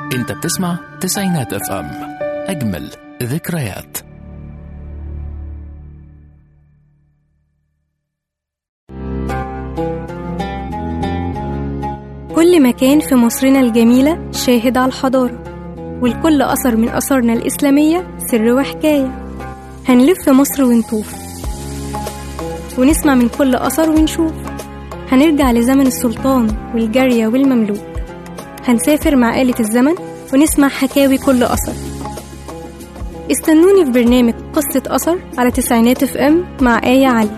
انت بتسمع تسعينات اف ام اجمل ذكريات كل مكان في مصرنا الجميلة شاهد على الحضارة والكل أثر من أثارنا الإسلامية سر وحكاية هنلف مصر ونطوف ونسمع من كل أثر ونشوف هنرجع لزمن السلطان والجارية والمملوك هنسافر مع آلة الزمن ونسمع حكاوي كل أثر استنوني في برنامج قصة أثر على تسعينات اف ام مع آية علي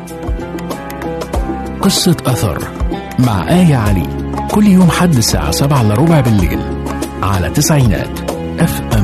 قصة أثر مع آية علي كل يوم حد الساعة سبعة إلا ربع بالليل على تسعينات اف ام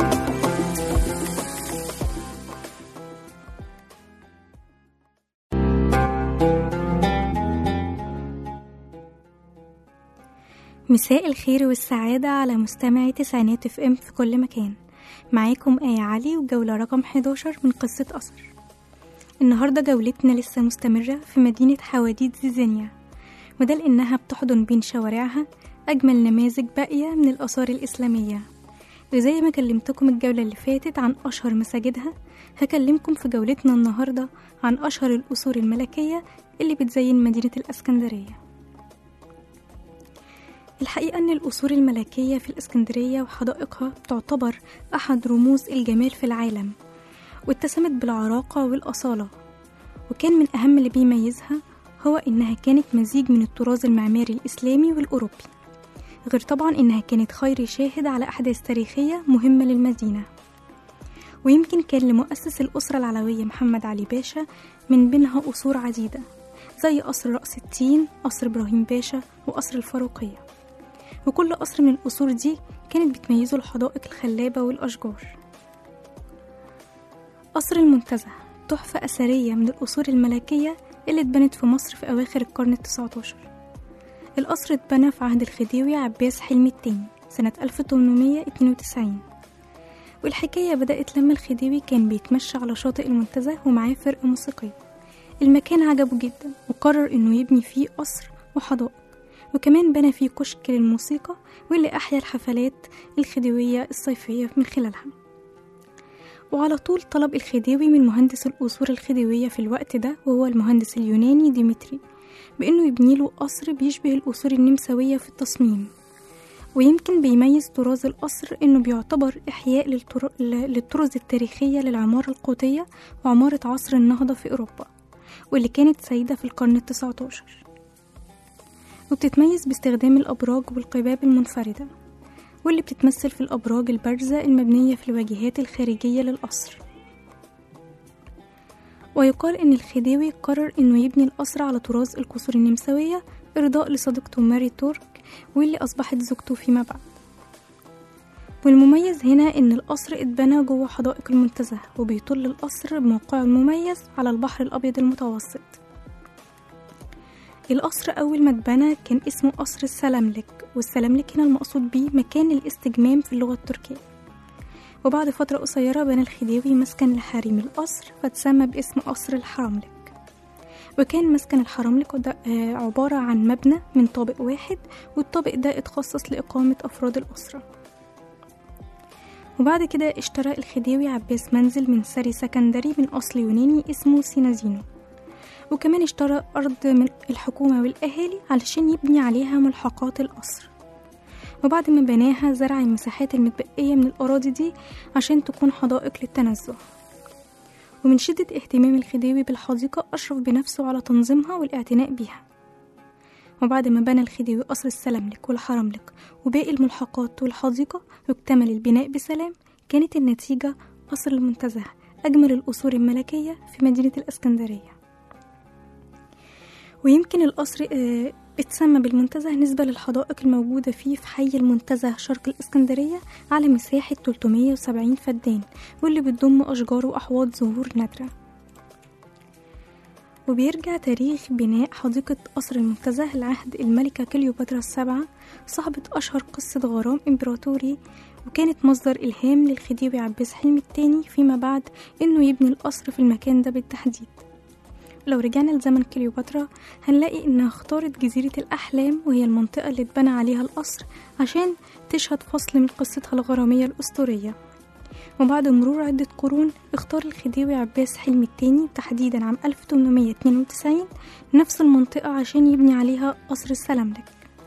مساء الخير والسعادة على مستمعي تسعينات اف ام في كل مكان معاكم آية علي وجولة رقم 11 من قصة أثر النهاردة جولتنا لسه مستمرة في مدينة حواديت زيزينيا وده لأنها بتحضن بين شوارعها أجمل نماذج باقية من الآثار الإسلامية وزي ما كلمتكم الجولة اللي فاتت عن أشهر مساجدها هكلمكم في جولتنا النهاردة عن أشهر القصور الملكية اللي بتزين مدينة الأسكندرية الحقيقة أن القصور الملكية في الإسكندرية وحدائقها تعتبر أحد رموز الجمال في العالم واتسمت بالعراقة والأصالة وكان من أهم اللي بيميزها هو إنها كانت مزيج من الطراز المعماري الإسلامي والأوروبي غير طبعا إنها كانت خير شاهد على أحداث تاريخية مهمة للمدينة ويمكن كان لمؤسس الأسرة العلوية محمد علي باشا من بينها قصور عديدة زي قصر رأس التين قصر إبراهيم باشا وقصر الفاروقية وكل قصر من القصور دي كانت بتميزه الحدائق الخلابة والأشجار قصر المنتزه تحفة أثرية من القصور الملكية اللي اتبنت في مصر في أواخر القرن التسعة عشر القصر اتبنى في عهد الخديوي عباس حلمي التاني سنة 1892 والحكاية بدأت لما الخديوي كان بيتمشى على شاطئ المنتزه ومعاه فرقة موسيقية المكان عجبه جدا وقرر إنه يبني فيه قصر وحدائق وكمان بنى فيه كشك للموسيقى واللي أحيا الحفلات الخديوية الصيفية من خلالها وعلى طول طلب الخديوي من مهندس القصور الخديوية في الوقت ده وهو المهندس اليوناني ديمتري بأنه يبني له قصر بيشبه القصور النمساوية في التصميم ويمكن بيميز طراز القصر إنه بيعتبر إحياء للطر... للطرز التاريخية للعمارة القوطية وعمارة عصر النهضة في أوروبا واللي كانت سيدة في القرن التسعة عشر وبتتميز باستخدام الأبراج والقباب المنفردة واللي بتتمثل في الأبراج البارزة المبنية في الواجهات الخارجية للقصر ويقال إن الخديوي قرر إنه يبني القصر على طراز القصور النمساوية إرضاء لصديقته ماري تورك واللي أصبحت زوجته فيما بعد والمميز هنا إن القصر اتبنى جوه حدائق المنتزه وبيطل القصر بموقعه المميز على البحر الأبيض المتوسط القصر أول ما اتبنى كان اسمه قصر السلاملك والسلاملك هنا المقصود بيه مكان الاستجمام في اللغة التركية وبعد فترة قصيرة بنى الخديوي مسكن لحريم القصر فتسمى باسم قصر الحرملك وكان مسكن الحرملك ده عبارة عن مبنى من طابق واحد والطابق ده اتخصص لإقامة أفراد الأسرة وبعد كده اشترى الخديوي عباس منزل من سري سكندري من أصل يوناني اسمه سينازينو وكمان اشترى أرض من الحكومة والأهالي علشان يبني عليها ملحقات القصر وبعد ما بناها زرع المساحات المتبقية من الأراضي دي عشان تكون حدائق للتنزه ومن شدة اهتمام الخديوي بالحديقة أشرف بنفسه على تنظيمها والاعتناء بيها وبعد ما بنى الخديوي قصر السلاملك والحرملك وباقي الملحقات والحديقة واكتمل البناء بسلام كانت النتيجة قصر المنتزه أجمل القصور الملكية في مدينة الإسكندرية ويمكن القصر اه اتسمى بالمنتزه نسبة للحدائق الموجودة فيه في حي المنتزه شرق الإسكندرية على مساحة 370 فدان واللي بتضم أشجار وأحواض زهور نادرة وبيرجع تاريخ بناء حديقة قصر المنتزه لعهد الملكة كليوباترا السابعة صاحبة أشهر قصة غرام إمبراطوري وكانت مصدر إلهام للخديوي عباس حلمي التاني فيما بعد إنه يبني القصر في المكان ده بالتحديد لو رجعنا لزمن كليوباترا هنلاقي إنها اختارت جزيرة الأحلام وهي المنطقة اللي اتبنى عليها القصر عشان تشهد فصل من قصتها الغرامية الأسطورية وبعد مرور عدة قرون اختار الخديوي عباس حلمي التاني تحديدا عام 1892 نفس المنطقة عشان يبني عليها قصر السلاملك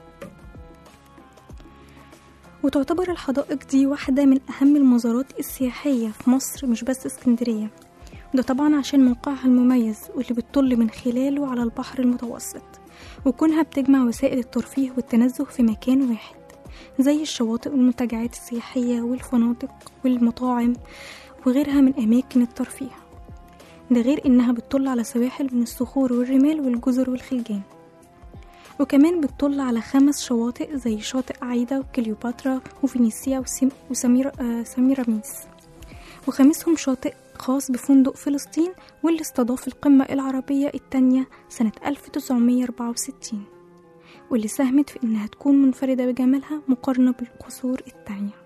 وتعتبر الحدائق دي واحدة من أهم المزارات السياحية في مصر مش بس اسكندرية وده طبعا عشان موقعها المميز واللي بتطل من خلاله على البحر المتوسط وكونها بتجمع وسائل الترفيه والتنزه في مكان واحد زي الشواطئ والمنتجعات السياحية والفنادق والمطاعم وغيرها من أماكن الترفيه ده غير إنها بتطل على سواحل من الصخور والرمال والجزر والخلجان وكمان بتطل على خمس شواطئ زي شاطئ عايدة وكليوباترا وفينيسيا وسم... وسمير... آه سميراميس وخامسهم شاطئ خاص بفندق فلسطين واللي استضاف القمة العربية التانية سنة 1964 واللي ساهمت في إنها تكون منفردة بجمالها مقارنة بالقصور التانية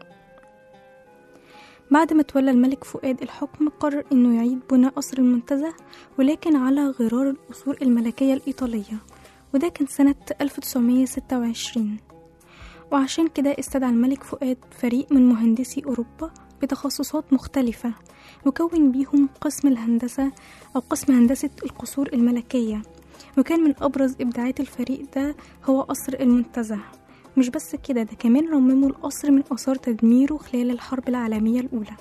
بعد ما تولى الملك فؤاد الحكم قرر إنه يعيد بناء قصر المنتزه ولكن على غرار القصور الملكية الإيطالية وده كان سنة 1926 وعشان كده استدعى الملك فؤاد فريق من مهندسي أوروبا بتخصصات مختلفة وكون بيهم قسم الهندسة أو قسم هندسة القصور الملكية وكان من أبرز إبداعات الفريق ده هو قصر المنتزه مش بس كده ده كمان رمموا القصر من آثار تدميره خلال الحرب العالمية الأولى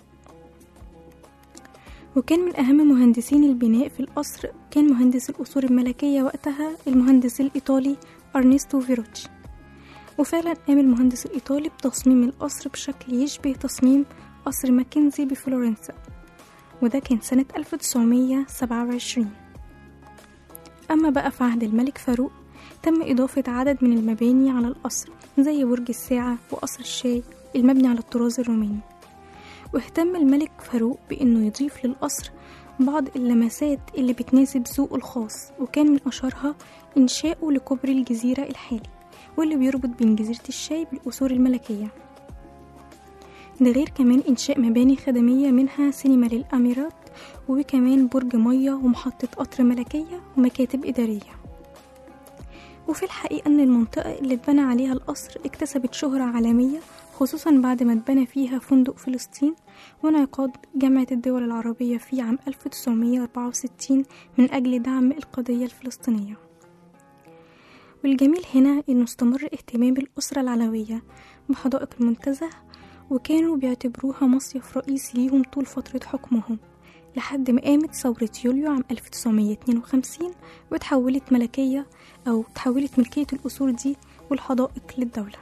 وكان من أهم مهندسين البناء في القصر كان مهندس القصور الملكية وقتها المهندس الإيطالي أرنستو فيروتشي وفعلا قام المهندس الإيطالي بتصميم القصر بشكل يشبه تصميم قصر ماكنزي بفلورنسا وده كان سنة 1927 أما بقى في عهد الملك فاروق تم إضافة عدد من المباني على القصر زي برج الساعة وقصر الشاي المبني على الطراز الروماني واهتم الملك فاروق بأنه يضيف للقصر بعض اللمسات اللي بتناسب ذوقه الخاص وكان من أشهرها إنشاؤه لكوبري الجزيرة الحالي واللي بيربط بين جزيرة الشاي بالقصور الملكية ده غير إنشاء إنشاء مباني خدمية منها سينما للأميرات وكمان برج مية ومحطة قطر ملكية ومكاتب إدارية وفي الحقيقة أن المنطقة اللي اتبنى عليها القصر اكتسبت شهرة عالمية خصوصا بعد ما اتبنى فيها فندق فلسطين وانعقاد جامعة الدول العربية في عام 1964 من أجل دعم القضية الفلسطينية والجميل هنا إنه استمر اهتمام الأسرة العلوية بحدائق المنتزه وكانوا بيعتبروها مصيف رئيسي ليهم طول فترة حكمهم لحد ما قامت ثورة يوليو عام 1952 وتحولت ملكية أو تحولت ملكية الأصول دي والحدائق للدولة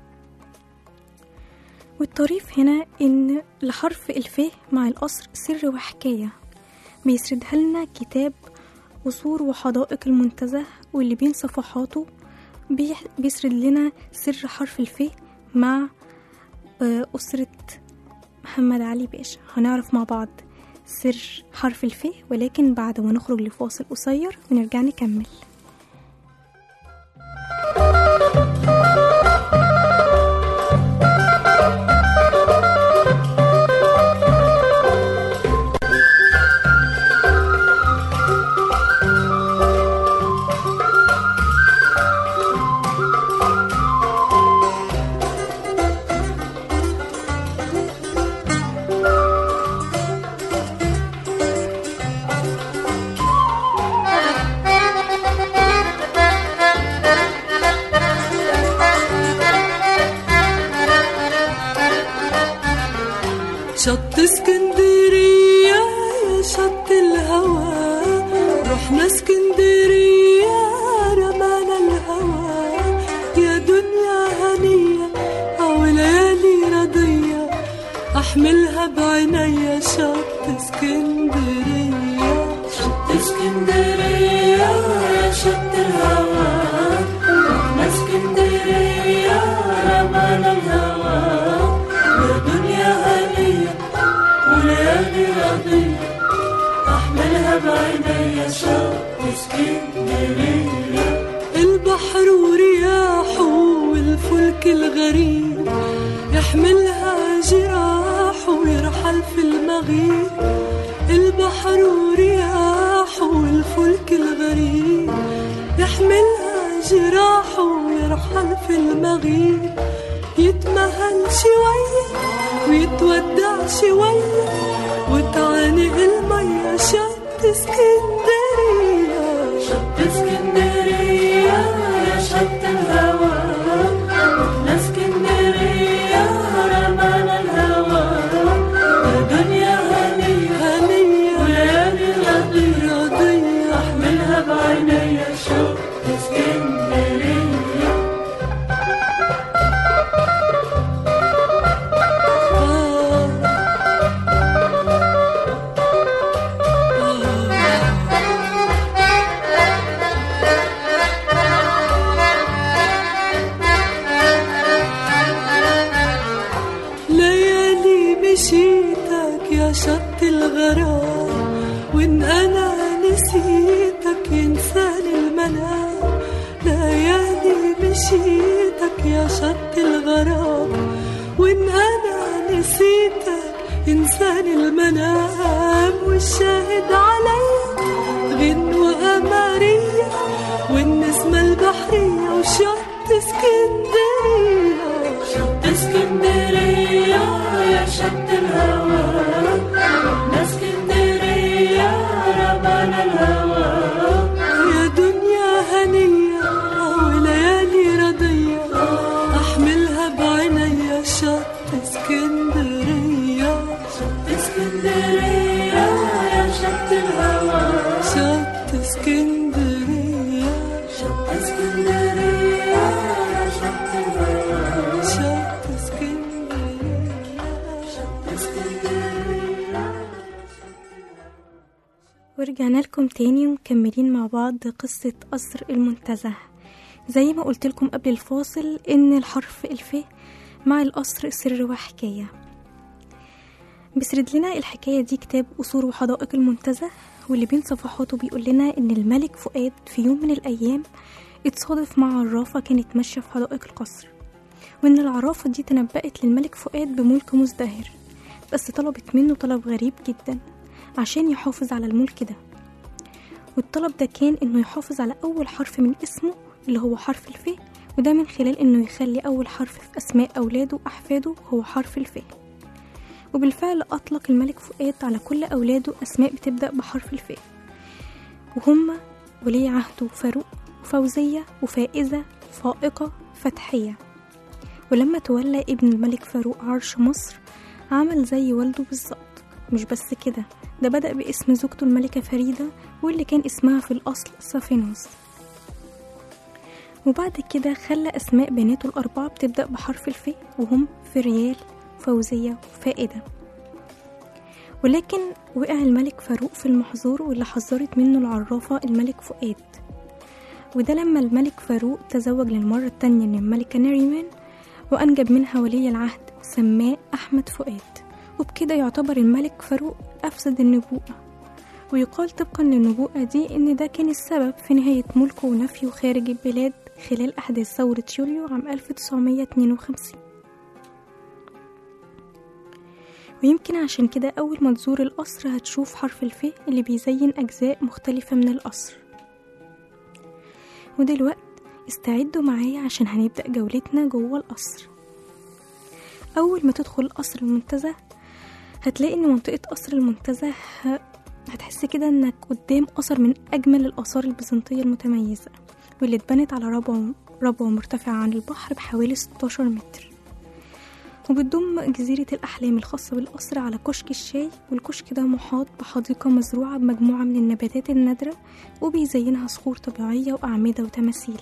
والطريف هنا إن لحرف الف مع القصر سر وحكاية بيسردها لنا كتاب قصور وحدائق المنتزه واللي بين صفحاته بيسرد لنا سر حرف الف مع أسرة محمد علي باشا هنعرف مع بعض سر حرف الف ولكن بعد ما نخرج لفاصل قصير ونرجع نكمل شط اسكندرية يا شط الهوى رحنا اسكندرية رمانا الهوى يا دنيا هنية أو ليالي رضية أحملها بعينيا شط اسكندرية شط اسكندرية يا شط الهوى رحنا اسكندرية رمانا الهوى يا دنيا هنية وليالي رضية أحملها بعينيا شط اسكندرية البحر ورياحه والفلك الغريب يحملها جراحه ويرحل في المغيب البحر ورياحه والفلك الفلك الغريب يحملها جراحه ويرحل في المغيب يتمهل شوية ويتودع شوية وتعانق المية شط اسكندرية شط اسكندرية يا شط الهوى رحنا اسكندرية رمانا الهوى يا دنيا هنية هنية وليالي رضية رضية احملها بعيني شط اسكندرية ليالي مشيتك يا شط الغرام وان انا نسيتك ينساني المنام ليالي مشيتك يا شط الغرام وان انا نسيتك ينساني المنام والشاهد عليا غنوة قمرية والنسمة البحرية وشط اسكندرية شط اسكندرية يا شط الهوى رحنا اسكندرية رمانا الهوى يا دنيا هنية وليالي رضية أحملها بعينيا شط اسكندرية شط اسكندرية يا شط الهوى شط اسكندرية شط اسكندرية يا شط الهوى شط اسكندرية شط اسكندرية ورجعنا لكم تاني ومكملين مع بعض قصة قصر المنتزه زي ما قلت لكم قبل الفاصل إن الحرف الف مع القصر سر وحكاية بيسرد لنا الحكاية دي كتاب قصور وحدائق المنتزه واللي بين صفحاته بيقول لنا إن الملك فؤاد في يوم من الأيام اتصادف مع عرافة كانت ماشية في حدائق القصر وإن العرافة دي تنبأت للملك فؤاد بملك مزدهر بس طلبت منه طلب غريب جدا عشان يحافظ على الملك ده والطلب ده كان إنه يحافظ على أول حرف من اسمه اللي هو حرف الف وده من خلال إنه يخلي أول حرف في أسماء أولاده وأحفاده هو حرف الف وبالفعل أطلق الملك فؤاد على كل أولاده أسماء بتبدأ بحرف الف وهم ولي عهده فاروق وفوزية وفائزة فائقة فتحية ولما تولى ابن الملك فاروق عرش مصر عمل زي والده بالظبط مش بس كده ده بدأ باسم زوجته الملكة فريدة واللي كان اسمها في الأصل صافينوس وبعد كده خلى أسماء بناته الأربعة بتبدأ بحرف الف وهم فريال فوزية وفائدة ولكن وقع الملك فاروق في المحظور واللي حذرت منه العرافة الملك فؤاد وده لما الملك فاروق تزوج للمرة التانية من الملكة ناريمان وأنجب منها ولي العهد سماه أحمد فؤاد وبكده يعتبر الملك فاروق أفسد النبوءة ويقال طبقا للنبوءة دي إن ده كان السبب في نهاية ملكه ونفيه خارج البلاد خلال أحداث ثورة يوليو عام 1952 ويمكن عشان كده أول ما تزور القصر هتشوف حرف الف اللي بيزين أجزاء مختلفة من القصر ودلوقت استعدوا معايا عشان هنبدأ جولتنا جوه القصر أول ما تدخل قصر المنتزه هتلاقي إن منطقة قصر المنتزه ه- هتحس كده إنك قدام قصر من أجمل الآثار البيزنطية المتميزة واللي اتبنت على ربوة ربوة مرتفعة عن البحر بحوالي 16 متر وبتضم جزيرة الأحلام الخاصة بالقصر على كشك الشاي والكشك ده محاط بحديقة مزروعة بمجموعة من النباتات النادرة وبيزينها صخور طبيعية وأعمدة وتماثيل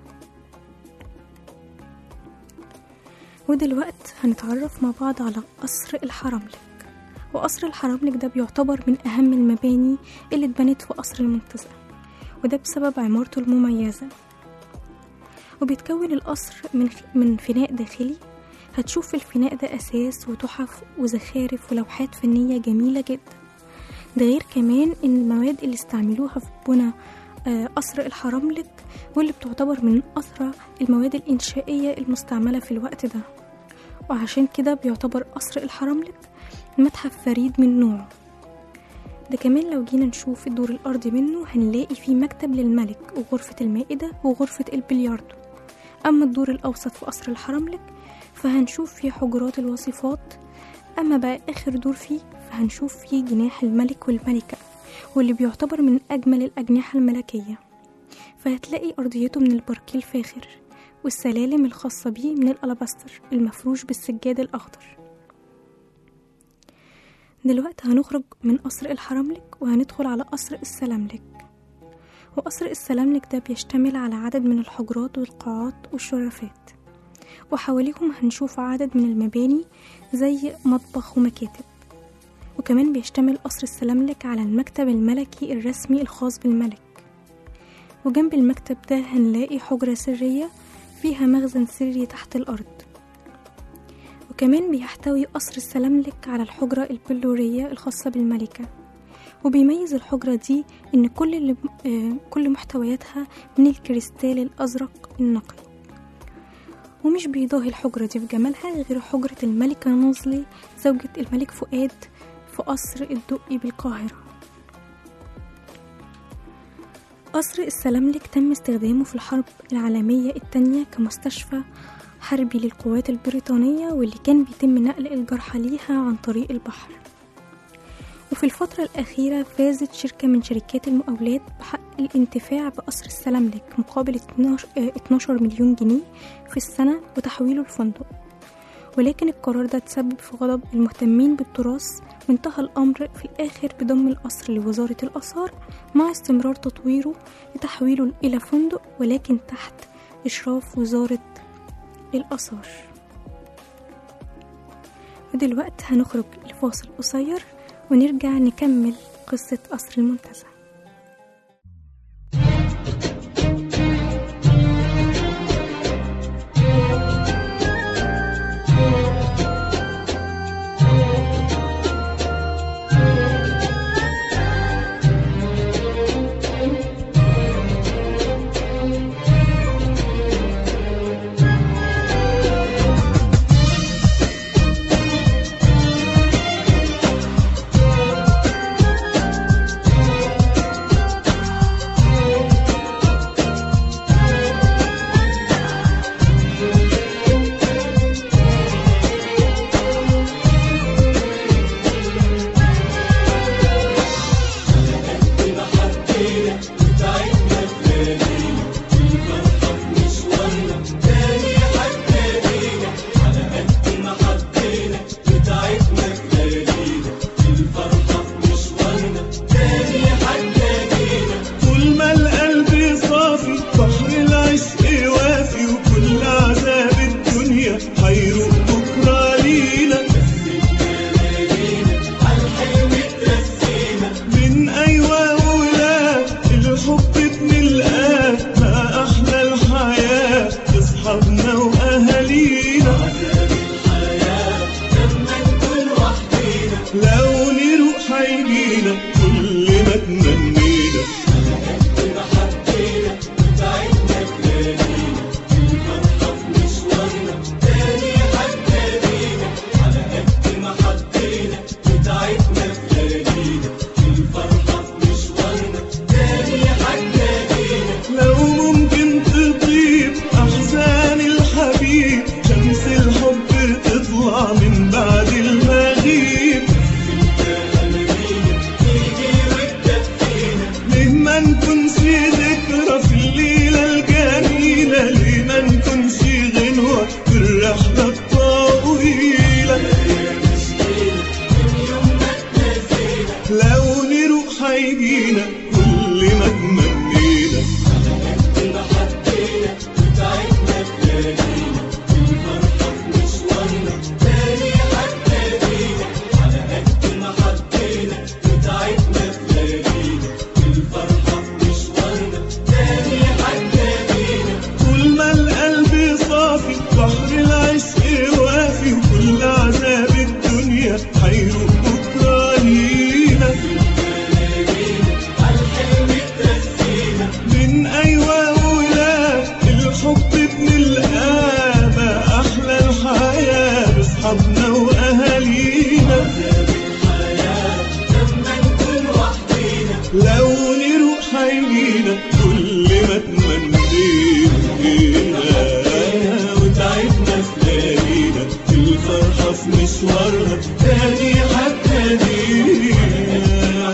ودلوقت هنتعرف مع بعض على قصر الحرملك وقصر الحرملك ده بيعتبر من أهم المباني اللي اتبنت في قصر المنتزه وده بسبب عمارته المميزة وبيتكون القصر من من فناء داخلي هتشوف في الفناء ده أساس وتحف وزخارف ولوحات فنية جميلة جدا ده غير كمان إن المواد اللي استعملوها في بنى آه، قصر الحرملك واللي بتعتبر من أثرى المواد الإنشائية المستعملة في الوقت ده وعشان كده بيعتبر قصر الحرملك متحف فريد من نوعه ده كمان لو جينا نشوف الدور الأرضي منه هنلاقي فيه مكتب للملك وغرفة المائدة وغرفة البلياردو أما الدور الأوسط في قصر الحرملك فهنشوف فيه حجرات الوصفات أما بقى آخر دور فيه فهنشوف فيه جناح الملك والملكة واللي بيعتبر من أجمل الأجنحة الملكية فهتلاقي أرضيته من الباركيه الفاخر والسلالم الخاصة بيه من الألاباستر المفروش بالسجاد الأخضر دلوقتي هنخرج من قصر الحرملك وهندخل على قصر السلاملك وقصر السلاملك ده بيشتمل على عدد من الحجرات والقاعات والشرفات وحواليهم هنشوف عدد من المباني زي مطبخ ومكاتب وكمان بيشتمل قصر السلاملك على المكتب الملكي الرسمي الخاص بالملك وجنب المكتب ده هنلاقي حجرة سرية فيها مخزن سري تحت الأرض وكمان بيحتوي قصر السلاملك على الحجرة البلورية الخاصة بالملكة وبيميز الحجرة دي إن كل اللي آه، كل محتوياتها من الكريستال الأزرق النقي ومش بيضاهي الحجرة دي في جمالها غير حجرة الملكة نازلي زوجة الملك فؤاد في قصر الدقي بالقاهرة قصر السلاملك تم استخدامه في الحرب العالمية التانية كمستشفى حربي للقوات البريطانية واللي كان بيتم نقل الجرحى ليها عن طريق البحر وفي الفترة الأخيرة فازت شركة من شركات المقاولات بحق الانتفاع بقصر السلاملك مقابل 12 آه، 12 مليون جنيه في السنة وتحويله لفندق ولكن القرار ده تسبب في غضب المهتمين بالتراث وانتهى الأمر في الآخر بضم القصر لوزارة الآثار مع استمرار تطويره لتحويله إلى فندق ولكن تحت إشراف وزارة الآثار ودلوقتي هنخرج لفاصل قصير ونرجع نكمل قصة قصر المنتزه طول ما القلب صافي بحر العشق وافي وكل عذاب الدنيا حيروق بكرة لينا من أيوة ولا الحب بنلقاه ما أحلى الحياة أصحابنا وأهالينا لو نروح هيجينا كل ما تمنينا لو ممكن تطيب أحزان الحبيب شمس الحب تطلع من بعد المغيب ليه ما نكونش ذكرى في الليلة الجميلة ليه ما نكونش غنوة في الرحلة الطويلة لو نروح هيجينا كل ما تمنينا طول ما القلب صافي بحر العشق وافي وكل عذاب الدنيا حيروق بكرة لينا من أيوة ولا الحب بنلقاه ما أحلى الحياة بأصحابنا وأهالينا مشوارها تاني هتنادينا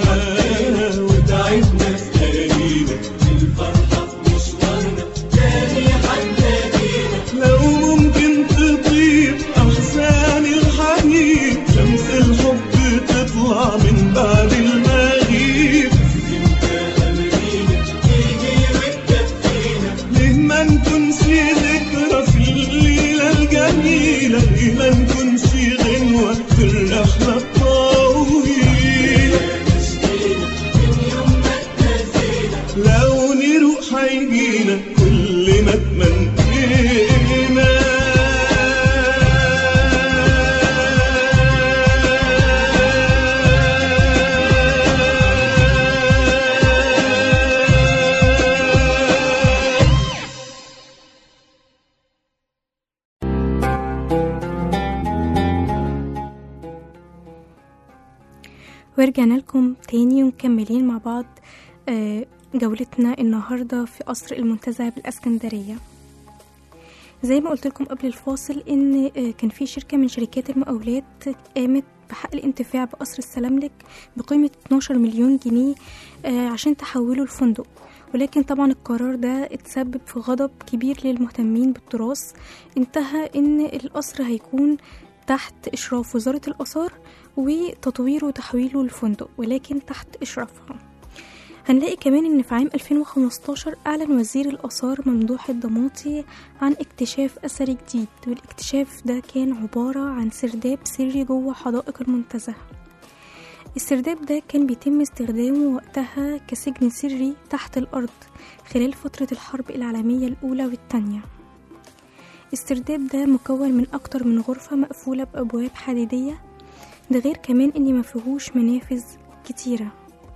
وتعبنا تانينا الفرحة في مشوارنا تاني هتنادينا لو ممكن تطيب أحزان الحنين شمس الحب تطلع من بعد المغيب ليه ما نكونش ذكرى في الليلة الجميلة ليه ما نكونش غنوة في الرحلة الطويلة لو نروح هيجينا كل ما تمنينا ورجعنا لكم تاني ومكملين مع بعض آه، جولتنا النهاردة في قصر المنتزه بالأسكندرية زي ما قلت لكم قبل الفاصل ان آه، كان في شركة من شركات المقاولات قامت بحق الانتفاع بقصر السلاملك بقيمة 12 مليون جنيه آه، عشان تحوله لفندق ولكن طبعا القرار ده اتسبب في غضب كبير للمهتمين بالتراث انتهى ان القصر هيكون تحت إشراف وزارة الآثار وتطويره وتحويله لفندق ولكن تحت إشرافها هنلاقي كمان إن في عام 2015 أعلن وزير الآثار ممدوح الضماطي عن اكتشاف أثري جديد والاكتشاف ده كان عبارة عن سرداب سري جوه حدائق المنتزه السرداب ده كان بيتم استخدامه وقتها كسجن سري تحت الأرض خلال فترة الحرب العالمية الأولى والتانية السرداب ده مكون من أكتر من غرفة مقفولة بأبواب حديدية ده غير كمان إن مفيهوش منافذ كتيرة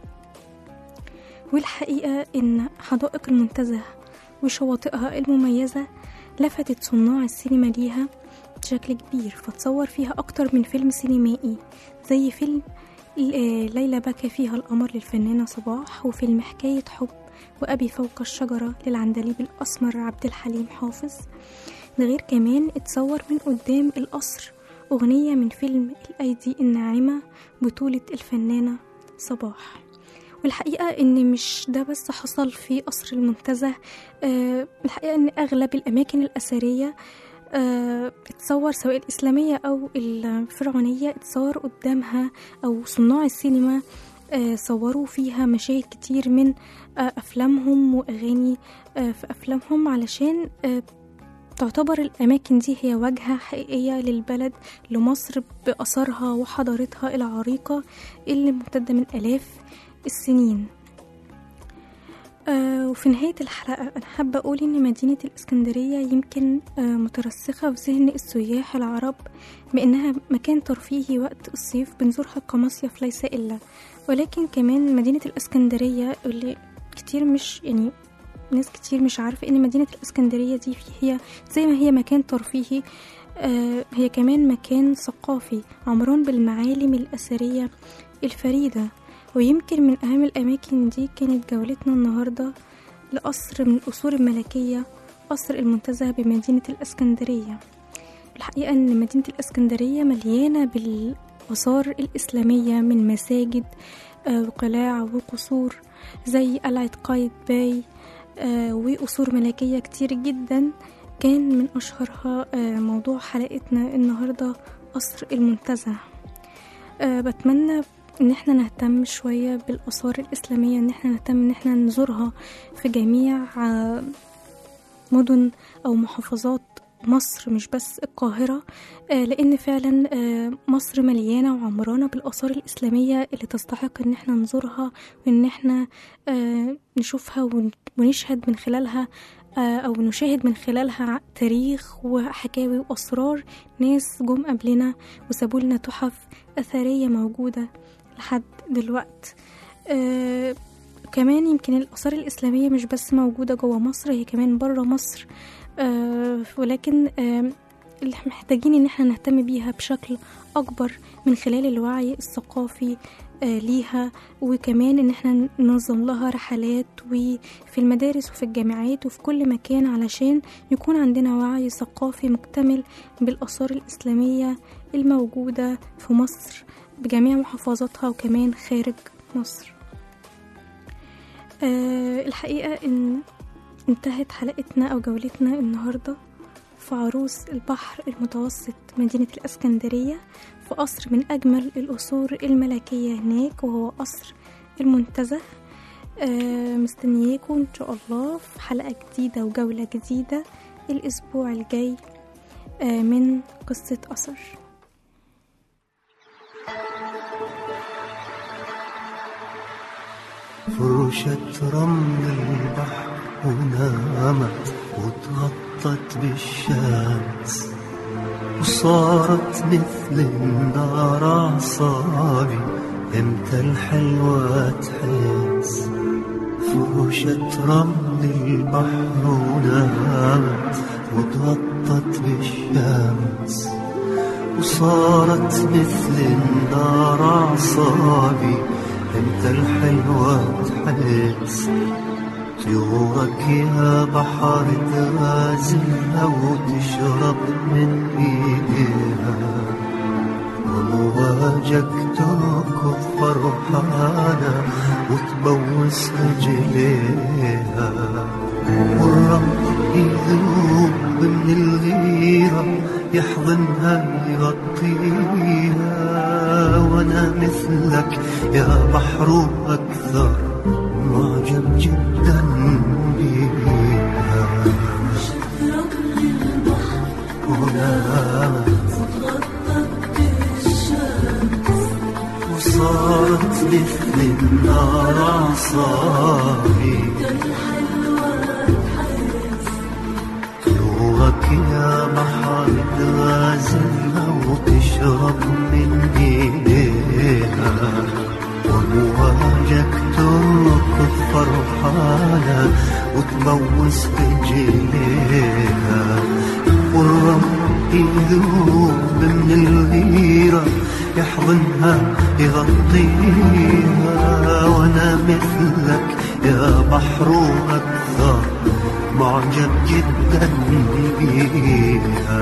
والحقيقة إن حدائق المنتزه وشواطئها المميزة لفتت صناع السينما ليها بشكل كبير فتصور فيها أكتر من فيلم سينمائي زي فيلم آه، ليلى بكى فيها القمر للفنانة صباح وفيلم حكاية حب وأبي فوق الشجرة للعندليب الأسمر عبد الحليم حافظ ده غير كمان اتصور من قدام القصر أغنية من فيلم الأيدي الناعمة بطولة الفنانة صباح والحقيقة إن مش ده بس حصل في قصر المنتزه آه الحقيقة إن أغلب الأماكن الأثرية آه اتصور سواء الإسلامية أو الفرعونية اتصور قدامها أو صناع السينما آه صوروا فيها مشاهد كتير من آه أفلامهم وأغاني آه في أفلامهم علشان آه تعتبر الأماكن دي هي واجهة حقيقية للبلد لمصر بأثرها وحضارتها العريقة اللي ممتدة من آلاف السنين آه وفي نهاية الحلقة أنا حابة أقول إن مدينة الإسكندرية يمكن آه مترسخة في ذهن السياح العرب بأنها مكان ترفيهي وقت الصيف بنزورها كمصيف ليس إلا ولكن كمان مدينة الإسكندرية اللي كتير مش يعني ناس كتير مش عارفة إن مدينة الإسكندرية دي هي زي ما هي مكان ترفيهي آه هي كمان مكان ثقافي عمران بالمعالم الأثرية الفريدة ويمكن من أهم الأماكن دي كانت جولتنا النهاردة لقصر من القصور الملكية قصر المنتزه بمدينة الإسكندرية الحقيقة إن مدينة الإسكندرية مليانة بالآثار الإسلامية من مساجد آه وقلاع وقصور زي قلعة قايتباي آه وقصور ملكية كتير جدا كان من أشهرها آه موضوع حلقتنا النهاردة قصر المنتزه أه بتمنى ان احنا نهتم شوية بالآثار الإسلامية ان احنا نهتم ان احنا نزورها في جميع آه، مدن أو محافظات مصر مش بس القاهرة آه، لأن فعلا آه، مصر مليانة وعمرانة بالآثار الإسلامية اللي تستحق إن احنا نزورها وإن احنا آه، نشوفها ون- ونشهد من خلالها آه، أو نشاهد من خلالها تاريخ وحكاوي وأسرار ناس جم قبلنا وسابولنا تحف أثرية موجودة لحد دلوقت آه كمان يمكن الآثار الإسلامية مش بس موجودة جوا مصر هي كمان برا مصر آه ولكن آه اللي محتاجين إن احنا نهتم بيها بشكل أكبر من خلال الوعي الثقافي آه، ليها وكمان ان احنا ننظم لها رحلات وفي المدارس وفي الجامعات وفي كل مكان علشان يكون عندنا وعي ثقافي مكتمل بالآثار الإسلامية الموجودة في مصر بجميع محافظاتها وكمان خارج مصر أه الحقيقة ان انتهت حلقتنا أو جولتنا النهاردة في عروس البحر المتوسط مدينة الإسكندرية في قصر من أجمل القصور الملكية هناك وهو قصر المنتزه آه مستنياكم إن شاء الله في حلقة جديدة وجولة جديدة الأسبوع الجاي آه من قصة أثر فرشة رمل البحر ونامت وتغطت بالشمس وصارت مثل النار أعصابي امتى الحلوة تحس فرشة رمل البحر ونامت وتغطت بالشمس وصارت مثل النار أعصابي انت الحلوة تحس طيورك يا بحر تغازلها وتشرب من ايديها ومواجك تركض فرحانة وتبوس رجليها والرب يذوب من الغيرة يحضنها يغطيها وانا مثلك يا بحر اكثر معجب جدا بيها ونامت وصارت مثل النار عصاري طيورك يا بحر تغازلها وتشرب من ايديها ومواجك تركض فرحانة وتبوس رجليها والرب يذوب من الغيرة يحضنها يغطيها وانا مثلك يا بحر اكثر معجب جدا بيها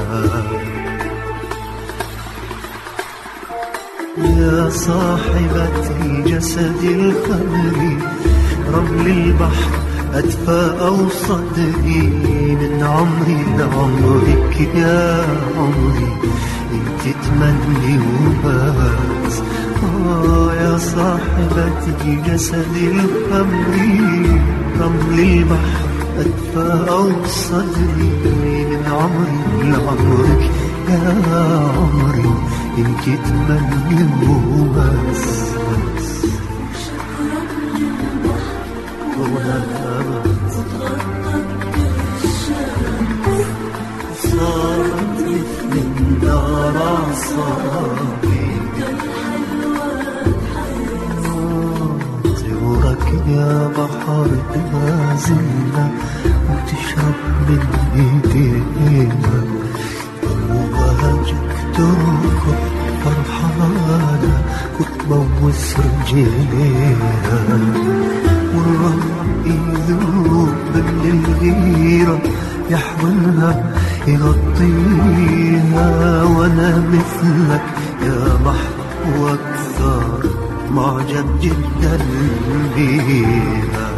يا صاحبة الجسد الخمري رمل البحر أدفى أو صدري من عمري لعمرك يا عمري انت تمني وبس آه يا صاحبة الجسد الخمري رمل البحر أدفى أو صدري من عمري لعمرك يا عمري انت تمني وبس صارت مثل النار عصابي طيورك يا بحر تغازلنا وتشرب من ايدينا ومواجك تركض فرحانة وتبوس رجليها والرب يذوب من الغيرة يحضنها يغطيها وانا مثلك يا بحر واكثر معجب جدا بيها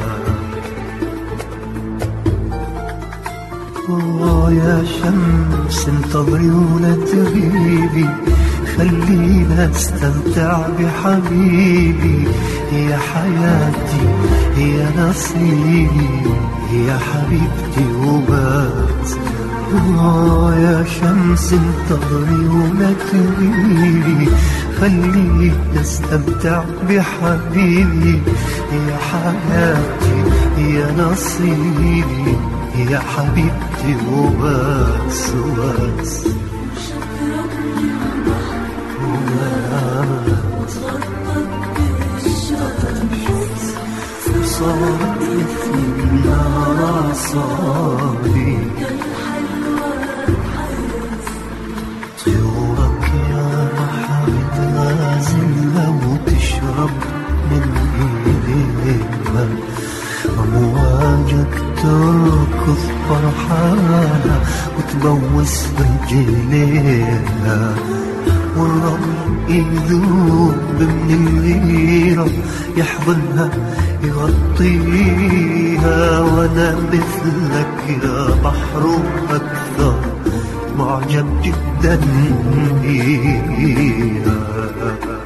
آه يا شمس انتظري ولا تغيبي خلينا استمتع بحبيبي هي حياتي هي نصيبي هي حبيبتي وبس آه يا شمس انتظري ولا تغيبي خلينا استمتع بحبيبي هي حياتي هي نصيبي يا حبيبتي وبس وبس صارت مثل النار صاري طيورك يا بحر تغازلها وتشرب تهرب من ايديها أمواجك تركض فرحانة وتبوس رجليها والرمل يذوب من الغيرة يحضنها يغطيها وانا مثلك يا بحر اكثر معجب جدا بيها